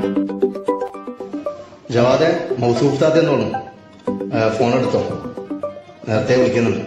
ജവാദെ മൗസൂഫ് താത്ത തോന്നുന്നു ഫോൺ എടുത്തോ നേരത്തെ വിളിക്കുന്നുണ്ട്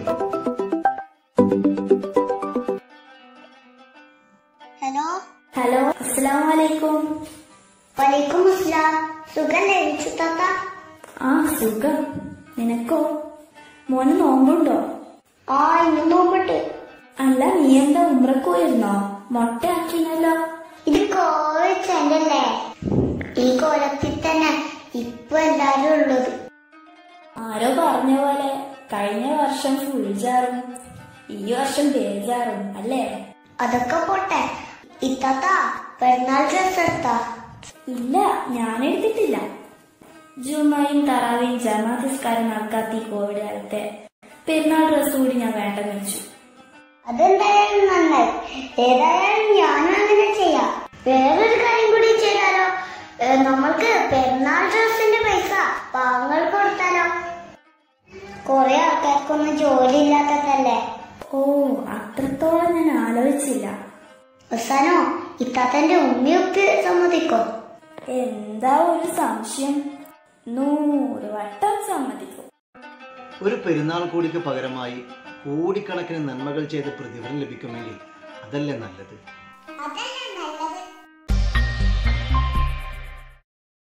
ഹലോ ഹലോ അസ്സലാമു അലൈക്കും വലൈക്കും അസ്സലാം സുഖല്ലേ വിച്ചുത്താത്ത ആ സുഖം നിനക്കോ മോന് നോമ്പുണ്ടോ ആ ഇന്ന് നോമ്പിട്ട് അല്ല നീ എന്താ ഉമ്രക്ക് പോയിരുന്നോ മൊട്ടയാക്കിനല്ലോ ഇത് കോവിഡ് ചെല്ലല്ലേ ഈ കോലത്തിൽ തന്നെ ഇപ്പൊ എല്ലാരും ഉള്ളത് ആരോ പറഞ്ഞ പോലെ കഴിഞ്ഞ വർഷം ഫുൾ ജാറും ഈ വർഷം ബേജാറും അല്ലേ അതൊക്കെ പോട്ടെ ഇത്താത്ത പെരുന്നാൾ ഡ്രസ് എടുത്താ ഇല്ല ഞാൻ എടുത്തിട്ടില്ല ജുമയും തറാവയും ജമാതിസ്കാരം നടക്കാത്ത ഈ കോവിഡ് കാലത്തെ പെരുന്നാൾ ഡ്രസ് കൂടി ഞാൻ വേണ്ടെന്ന് വെച്ചു അതെന്തായാലും നന്നായി ഏതായാലും ഞാനും അങ്ങനെ ചെയ്യാം വേറൊരു കാര്യം കൂടി ചെയ്താലോ ഏ, നമ്മൾക്ക് പെരുന്നാൾ ഡ്രസ്സിന്റെ പൈസ പാവങ്ങൾ കൊടുത്താലോ കൊറേ ആൾക്കാർക്കൊന്നും ജോലി ഇല്ലാത്തതല്ലേ ഓ അത്രത്തോളം ഞാൻ ആലോചിച്ചില്ല അവസാനോ ഇത്താത്തന്റെ ഉമ്മി ഉപ്പി സമ്മതിക്കോ എന്താ ഒരു സംശയം നൂറ് വട്ടം സമ്മതിക്കും ഒരു പെരുന്നാൾ കൂടിക്ക് പകരമായി കോടിക്കണക്കിന് നന്മകൾ ചെയ്ത് പ്രതിഫലം ലഭിക്കുമെങ്കിൽ അതല്ലേ നല്ലത്